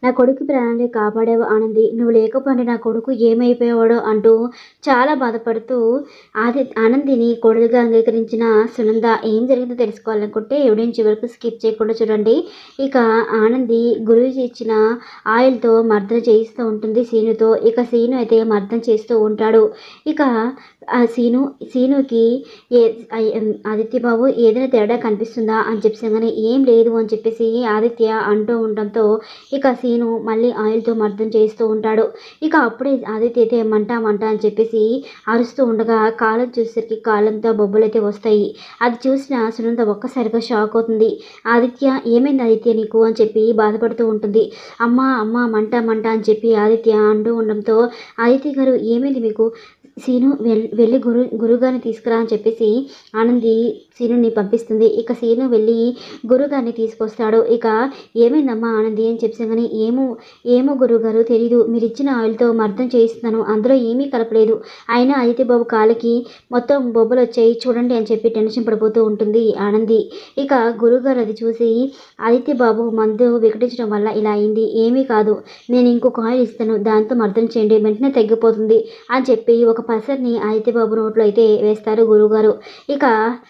నా కొడుకు ప్రాణాన్ని కాపాడావు ఆనంది నువ్వు లేకపోతే నా కొడుకు ఏమైపోయాడో అంటూ చాలా బాధపడుతూ ఆది ఆనందిని కొడుకుగా అంగీకరించిన సునంద ఏం జరిగిందో తెలుసుకోవాలనుకుంటే ఎవిడెన్స్ వరకు స్కిప్ చేయకుండా చూడండి ఇక ఆనంది గురువు ఇచ్చిన ఆయిల్తో మర్దన చేయిస్తూ ఉంటుంది సీనుతో ఇక సీను అయితే మర్దన చేస్తూ ఉంటాడు ఇక ఆ సీను సీనుకి ఏ ఐ- ఆదిత్య బాబు ఏదైనా తేడా కనిపిస్తుందా అని చెప్పేసి కానీ ఏం లేదు అని చెప్పేసి ఆదిత్య అంటూ ఉండటంతో ఇక సీను మళ్ళీ ఆయిల్తో మర్దన చేస్తూ ఉంటాడు ఇక అప్పుడే ఆదిత్య అయితే మంట మంట అని చెప్పేసి అరుస్తూ ఉండగా కాలం చూసేసరికి కాలంతో బొబ్బులు అయితే వస్తాయి అది చూసిన సునంద ఒక్కసారిగా షాక్ అవుతుంది ఆదిత్య ఏమైంది ఆదిత్య నీకు అని చెప్పి బాధపడుతూ ఉంటుంది అమ్మ అమ్మ మంట మంట అని చెప్పి ఆదిత్య అంటూ ఉండడంతో ఆదిత్య గారు ఏమైంది మీకు సీను వెల్ వెళ్ళి గురు గురుగారిని తీసుకురా అని చెప్పేసి ఆనంది సీనుని పంపిస్తుంది ఇక సీను వెళ్ళి గురుగారిని తీసుకొస్తాడు ఇక ఏమైందమ్మా ఆనంది అని చెప్పేసి కానీ ఏమో ఏమో గురుగారు తెలీదు మీరు ఇచ్చిన ఆయిల్తో మర్దం చేయిస్తున్నాను అందులో ఏమీ కలపలేదు అయినా ఆదిత్య బాబు కాలికి మొత్తం బొబ్బలు వచ్చాయి చూడండి అని చెప్పి టెన్షన్ పడిపోతూ ఉంటుంది ఆనంది ఇక గురుగారు అది చూసి ఆదిత్య బాబు మందు వికటించడం వల్ల ఇలా అయింది ఏమీ కాదు నేను ఇంకొక ఆయిల్ ఇస్తాను దాంతో మర్దం చేయండి వెంటనే తగ్గిపోతుంది అని చెప్పి ఒక పసర్ని ఆదిత్య బాబు నోట్లో అయితే వేస్తారు గురువుగారు ఇక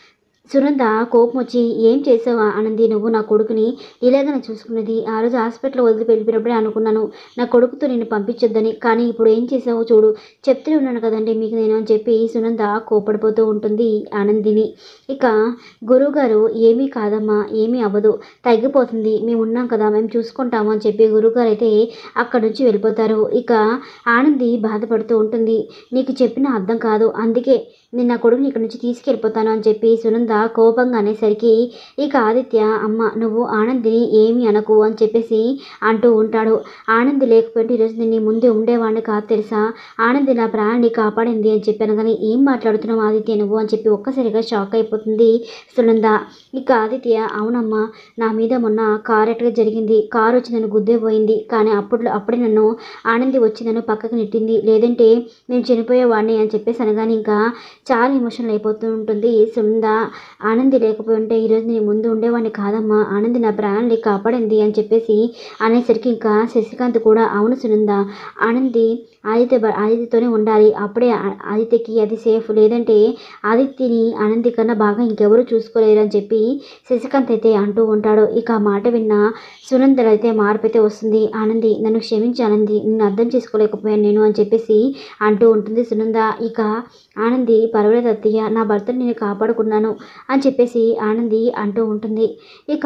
సునంద కోపం వచ్చి ఏం చేసావా ఆనంది నువ్వు నా కొడుకుని ఇలాగనే చూసుకున్నది ఆ రోజు హాస్పిటల్ వదిలి వెళ్ళిపోయినప్పుడే అనుకున్నాను నా కొడుకుతో నేను పంపించొద్దని కానీ ఇప్పుడు ఏం చేసావో చూడు చెప్తూనే ఉన్నాను కదండి మీకు నేను అని చెప్పి సునంద కోపడిపోతూ ఉంటుంది ఆనందిని ఇక గురువుగారు ఏమీ కాదమ్మా ఏమీ అవ్వదు తగ్గిపోతుంది మేము ఉన్నాం కదా మేము చూసుకుంటాము అని చెప్పి గురువుగారు అయితే అక్కడి నుంచి వెళ్ళిపోతారు ఇక ఆనంది బాధపడుతూ ఉంటుంది నీకు చెప్పిన అర్థం కాదు అందుకే నేను నా కొడుకుని ఇక్కడి నుంచి తీసుకెళ్ళిపోతాను అని చెప్పి సునంద కోపంగా అనేసరికి ఇక ఆదిత్య అమ్మ నువ్వు ఆనందిని ఏమి అనకు అని చెప్పేసి అంటూ ఉంటాడు ఆనంది లేకపోతే ఈరోజు నేను నీ ముందే ఉండేవాడిని కాదు తెలుసా ఆనంది నా ప్రాణాన్ని కాపాడింది అని చెప్పాను కానీ ఏం మాట్లాడుతున్నావు ఆదిత్య నువ్వు అని చెప్పి ఒక్కసారిగా షాక్ అయిపోతుంది సునంద ఇక ఆదిత్య అవునమ్మా నా మీద మొన్న కార్ ఎట్టుగా జరిగింది కారు వచ్చి నన్ను గుద్దే పోయింది కానీ అప్పుడు అప్పుడే నన్ను ఆనంది వచ్చి నన్ను పక్కకు నెట్టింది లేదంటే నేను చనిపోయేవాడిని అని చెప్పేసి అనగానే ఇంకా చాలా ఎమోషనల్ అయిపోతూ ఉంటుంది సునంద ఆనంది లేకపోయి ఉంటే ఈరోజు నీ ముందు ఉండేవాడిని కాదమ్మా ఆనంది నా ప్రాణాన్ని కాపాడింది అని చెప్పేసి అనేసరికి ఇంకా శశికాంత్ కూడా అవును సునంద ఆనంది ఆదిత్య బ- ఆదిత్యతోనే ఉండాలి అప్పుడే ఆ- ఆదిత్యకి అది సేఫ్ లేదంటే ఆదిత్యని ఆనంది కన్నా బాగా ఇంకెవరు చూసుకోలేరు అని చెప్పి శశికాంత్ అయితే అంటూ ఉంటాడు ఇక ఆ మాట విన్న సునందర్ అయితే మార్పు అయితే వస్తుంది ఆనంది నన్ను క్షమించి ఆనంది నిన్ను అర్థం చేసుకోలేకపోయాను నేను అని చెప్పేసి అంటూ ఉంటుంది సునంద ఇక ఆనంది పర్వాలేదు అత్తయ్య నా భర్తను నేను కాపాడుకున్నాను అని చెప్పేసి ఆనంది అంటూ ఉంటుంది ఇక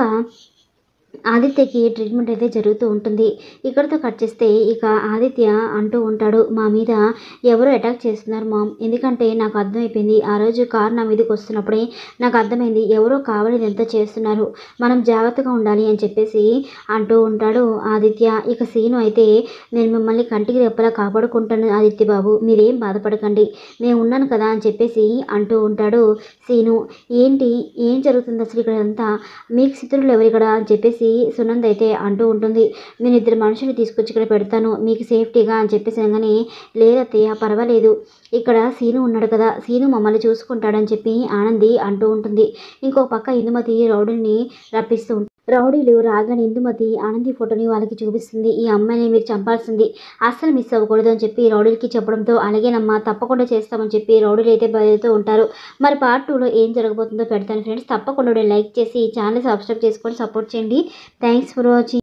ఆదిత్యకి ట్రీట్మెంట్ అయితే జరుగుతూ ఉంటుంది ఇక్కడితో కట్ చేస్తే ఇక ఆదిత్య అంటూ ఉంటాడు మా మీద ఎవరో అటాక్ చేస్తున్నారు మామ్ ఎందుకంటే నాకు అర్థమైపోయింది ఆ రోజు కార్ నా మీదకి వస్తున్నప్పుడే నాకు అర్థమైంది ఎవరో కావాలి ఎంత చేస్తున్నారు మనం జాగ్రత్తగా ఉండాలి అని చెప్పేసి అంటూ ఉంటాడు ఆదిత్య ఇక సీను అయితే నేను మిమ్మల్ని కంటికి రెప్పలా కాపాడుకుంటాను ఆదిత్య బాబు మీరేం బాధపడకండి నేను ఉన్నాను కదా అని చెప్పేసి అంటూ ఉంటాడు సీను ఏంటి ఏం జరుగుతుంది అసలు ఇక్కడ అంతా మీకు శత్రువులు ఎవరు ఇక్కడ అని చెప్పేసి సునంద్ అయితే అంటూ ఉంటుంది నేను ఇద్దరు మనుషులు తీసుకొచ్చి ఇక్కడ పెడతాను మీకు సేఫ్టీగా అని చెప్పేసి అనగానే లేదత్తయ్య పర్వాలేదు ఇక్కడ సీను ఉన్నాడు కదా సీను మమ్మల్ని చూసుకుంటాడని చెప్పి ఆనంది అంటూ ఉంటుంది ఇంకో పక్క ఇందుమతి రౌడీని రప్పిస్తూ ఉంటుంది రౌడీలు రాగానే ఇందుమతి ఆనంది ఫోటోని వాళ్ళకి చూపిస్తుంది ఈ అమ్మాయిని మీరు చంపాల్సింది అస్సలు మిస్ అవ్వకూడదు అని చెప్పి రౌడీలకి చెప్పడంతో అలాగేనమ్మా తప్పకుండా చేస్తామని చెప్పి రౌడీలు అయితే బయలుతూ ఉంటారు మరి పార్ట్ టూలో ఏం జరగబోతుందో పెడతాను ఫ్రెండ్స్ తప్పకుండా లైక్ చేసి ఈ ఛానల్ సబ్స్క్రైబ్ చేసుకొని సపోర్ట్ చేయండి థ్యాంక్స్ ఫర్ వాచింగ్